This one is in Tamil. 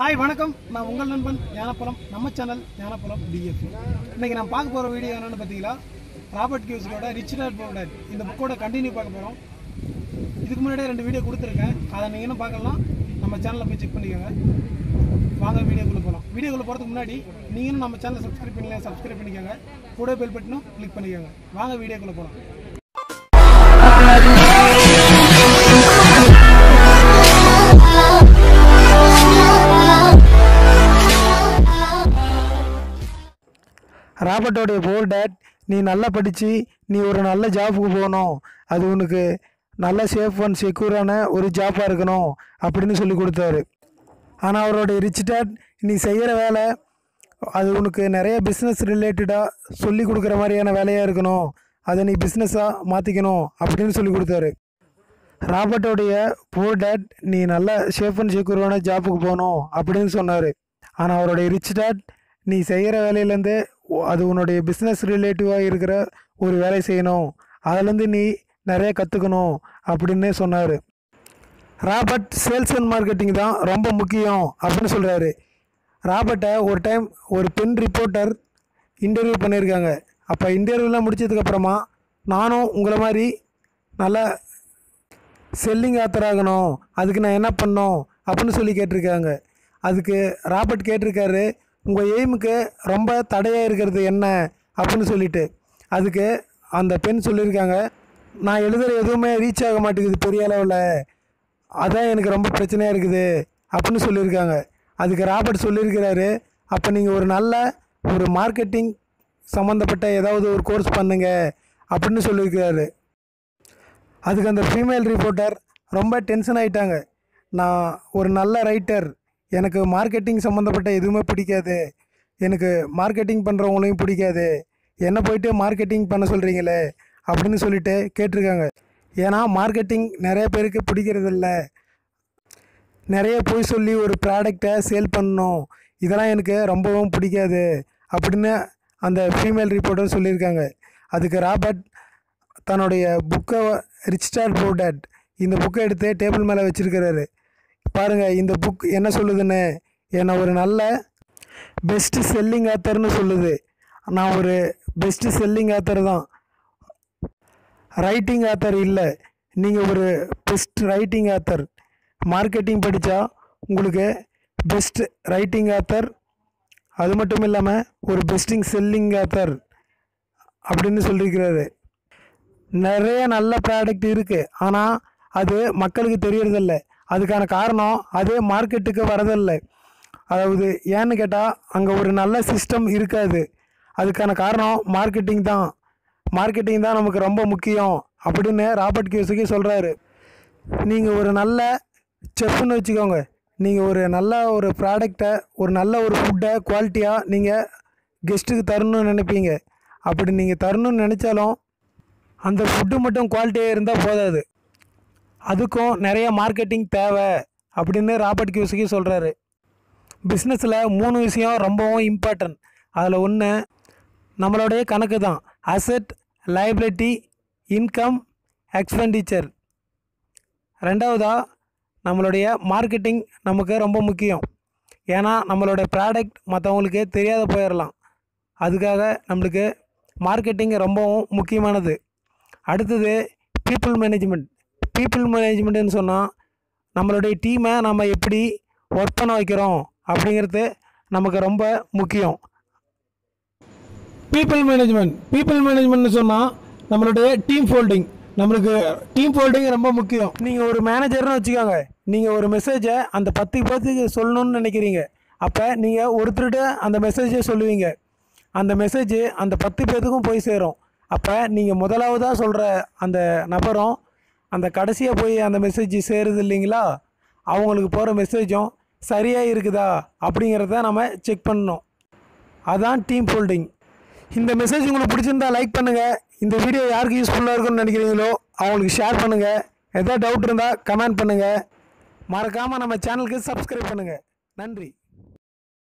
ஹாய் வணக்கம் நான் உங்கள் நண்பன் ஞானப்புரம் நம்ம சேனல் ஞானப்புரம் டிஎஃப் இன்னைக்கு நான் பார்க்க போகிற வீடியோ என்னன்னு பார்த்தீங்களா ராபர்ட் கியூஸோட ரிச் டேட் புவர் டேட் இந்த புக்கோட கண்டினியூ பார்க்க போகிறோம் இதுக்கு முன்னாடியே ரெண்டு வீடியோ கொடுத்துருக்கேன் அதை நீங்கள் இன்னும் பார்க்கலாம் நம்ம சேனலில் போய் செக் பண்ணிக்கோங்க வாங்க வீடியோக்குள்ளே போகலாம் வீடியோக்குள்ளே போகிறதுக்கு முன்னாடி நீங்களும் நம்ம சேனலை சப்ஸ்கிரைப் பண்ணல சப்ஸ்கிரைப் பண்ணிக்கோங்க கூட பெல் பட்டனும் கிளிக் பண்ணிக்கோங்க வாங்க வீடியோக்குள்ளே போகலாம் ராபர்ட்டோடைய போர் டேட் நீ நல்லா படித்து நீ ஒரு நல்ல ஜாபுக்கு போகணும் அது உனக்கு நல்ல சேஃப் அண்ட் செக்யூரான ஒரு ஜாப்பாக இருக்கணும் அப்படின்னு சொல்லி கொடுத்தாரு ஆனால் அவருடைய ரிச் டேட் நீ செய்கிற வேலை அது உனக்கு நிறைய பிஸ்னஸ் ரிலேட்டடாக சொல்லி கொடுக்குற மாதிரியான வேலையாக இருக்கணும் அதை நீ பிஸ்னஸாக மாற்றிக்கணும் அப்படின்னு சொல்லி கொடுத்தாரு ராபர்ட்டோடைய போர் டேட் நீ நல்ல சேஃப் அண்ட் செக்யூரான ஜாப்புக்கு போகணும் அப்படின்னு சொன்னார் ஆனால் அவருடைய ரிச் டேட் நீ செய்கிற வேலையிலேருந்து அது உன்னுடைய பிஸ்னஸ் ரிலேட்டிவாக இருக்கிற ஒரு வேலை செய்யணும் அதுலேருந்து நீ நிறைய கற்றுக்கணும் அப்படின்னு சொன்னார் ராபர்ட் சேல்ஸ் அண்ட் மார்க்கெட்டிங் தான் ரொம்ப முக்கியம் அப்படின்னு சொல்கிறாரு ராபர்ட்டை ஒரு டைம் ஒரு பெண் ரிப்போர்ட்டர் இன்டர்வியூ பண்ணியிருக்காங்க அப்போ இன்டர்வியூலாம் முடிச்சதுக்கப்புறமா நானும் உங்களை மாதிரி நல்லா செல்லிங் ஆத்தர் ஆகணும் அதுக்கு நான் என்ன பண்ணணும் அப்படின்னு சொல்லி கேட்டிருக்காங்க அதுக்கு ராபர்ட் கேட்டிருக்காரு உங்கள் எய்முக்கு ரொம்ப தடையாக இருக்கிறது என்ன அப்படின்னு சொல்லிட்டு அதுக்கு அந்த பெண் சொல்லியிருக்காங்க நான் எழுதுகிற எதுவுமே ரீச் ஆக மாட்டேங்குது பெரிய அளவில் அதான் எனக்கு ரொம்ப பிரச்சனையாக இருக்குது அப்படின்னு சொல்லியிருக்காங்க அதுக்கு ராபர்ட் சொல்லியிருக்கிறாரு அப்போ நீங்கள் ஒரு நல்ல ஒரு மார்க்கெட்டிங் சம்மந்தப்பட்ட ஏதாவது ஒரு கோர்ஸ் பண்ணுங்க அப்படின்னு சொல்லியிருக்கிறாரு அதுக்கு அந்த ஃபீமேல் ரிப்போர்ட்டர் ரொம்ப டென்ஷன் ஆகிட்டாங்க நான் ஒரு நல்ல ரைட்டர் எனக்கு மார்க்கெட்டிங் சம்மந்தப்பட்ட எதுவுமே பிடிக்காது எனக்கு மார்க்கெட்டிங் பண்ணுறவங்களையும் பிடிக்காது என்ன போயிட்டு மார்க்கெட்டிங் பண்ண சொல்கிறீங்களே அப்படின்னு சொல்லிட்டு கேட்டிருக்காங்க ஏன்னா மார்க்கெட்டிங் நிறைய பேருக்கு பிடிக்கிறதில்ல நிறைய போய் சொல்லி ஒரு ப்ராடக்டை சேல் பண்ணணும் இதெல்லாம் எனக்கு ரொம்பவும் பிடிக்காது அப்படின்னு அந்த ஃபீமேல் ரிப்போர்ட்டர் சொல்லியிருக்காங்க அதுக்கு ராபர்ட் தன்னுடைய புக்கை ரிச் டாட் போர்டட் இந்த புக்கை எடுத்து டேபிள் மேலே வச்சுருக்கிறாரு பாருங்கள் இந்த புக் என்ன சொல்லுதுன்னு என்னை ஒரு நல்ல பெஸ்ட்டு செல்லிங் ஆத்தர்னு சொல்லுது நான் ஒரு பெஸ்ட்டு செல்லிங் ஆத்தர் தான் ரைட்டிங் ஆத்தர் இல்லை நீங்கள் ஒரு பெஸ்ட் ரைட்டிங் ஆத்தர் மார்க்கெட்டிங் படித்தா உங்களுக்கு பெஸ்ட் ரைட்டிங் ஆத்தர் அது மட்டும் இல்லாமல் ஒரு பெஸ்டிங் செல்லிங் ஆத்தர் அப்படின்னு சொல்லியிருக்கிறாரு நிறைய நல்ல ப்ராடக்ட் இருக்குது ஆனால் அது மக்களுக்கு தெரியறதில்ல அதுக்கான காரணம் அது மார்க்கெட்டுக்கு வரதில்லை அதாவது ஏன்னு கேட்டால் அங்கே ஒரு நல்ல சிஸ்டம் இருக்காது அதுக்கான காரணம் மார்க்கெட்டிங் தான் மார்க்கெட்டிங் தான் நமக்கு ரொம்ப முக்கியம் அப்படின்னு ராபர்ட் கியூசுக்கு சொல்கிறாரு நீங்கள் ஒரு நல்ல செஃப்னு வச்சுக்கோங்க நீங்கள் ஒரு நல்ல ஒரு ப்ராடக்டை ஒரு நல்ல ஒரு ஃபுட்டை குவாலிட்டியாக நீங்கள் கெஸ்ட்டுக்கு தரணும்னு நினைப்பீங்க அப்படி நீங்கள் தரணும்னு நினச்சாலும் அந்த ஃபுட்டு மட்டும் குவாலிட்டியாக இருந்தால் போதாது அதுக்கும் நிறைய மார்க்கெட்டிங் தேவை அப்படின்னு ராபர்ட் கியூசுக்கு சொல்கிறாரு பிஸ்னஸில் மூணு விஷயம் ரொம்பவும் இம்பார்ட்டன்ட் அதில் ஒன்று நம்மளுடைய கணக்கு தான் அசட் லைபிலிட்டி இன்கம் எக்ஸ்பெண்டிச்சர் ரெண்டாவதாக நம்மளுடைய மார்க்கெட்டிங் நமக்கு ரொம்ப முக்கியம் ஏன்னா நம்மளோட ப்ராடக்ட் மற்றவங்களுக்கு தெரியாத போயிடலாம் அதுக்காக நம்மளுக்கு மார்க்கெட்டிங் ரொம்பவும் முக்கியமானது அடுத்தது பீப்புள் மேனேஜ்மெண்ட் பீப்புள் மேனேஜ்மெண்ட்டுன்னு சொன்னால் நம்மளுடைய டீமை நம்ம எப்படி ஒர்க் பண்ண வைக்கிறோம் அப்படிங்கிறது நமக்கு ரொம்ப முக்கியம் பீப்புள் மேனேஜ்மெண்ட் பீப்புள் மேனேஜ்மெண்ட்னு சொன்னால் நம்மளுடைய டீம் ஃபோல்டிங் நம்மளுக்கு டீம் ஃபோல்டிங் ரொம்ப முக்கியம் நீங்கள் ஒரு மேனேஜர்னு வச்சுக்கோங்க நீங்கள் ஒரு மெசேஜை அந்த பத்து பேர்த்துக்கு சொல்லணும்னு நினைக்கிறீங்க அப்போ நீங்கள் ஒருத்தர்கிட்ட அந்த மெசேஜை சொல்லுவீங்க அந்த மெசேஜ் அந்த பத்து பேர்த்துக்கும் போய் சேரும் அப்போ நீங்கள் முதலாவதாக சொல்கிற அந்த நபரும் அந்த கடைசியாக போய் அந்த மெசேஜ் சேருது இல்லைங்களா அவங்களுக்கு போகிற மெசேஜும் சரியாக இருக்குதா அப்படிங்கிறத நம்ம செக் பண்ணணும் அதான் டீம் ஃபோல்டிங் இந்த மெசேஜ் உங்களுக்கு பிடிச்சிருந்தா லைக் பண்ணுங்கள் இந்த வீடியோ யாருக்கு யூஸ்ஃபுல்லாக இருக்கும்னு நினைக்கிறீங்களோ அவங்களுக்கு ஷேர் பண்ணுங்கள் எதாவது டவுட் இருந்தால் கமெண்ட் பண்ணுங்கள் மறக்காமல் நம்ம சேனலுக்கு சப்ஸ்கிரைப் பண்ணுங்கள் நன்றி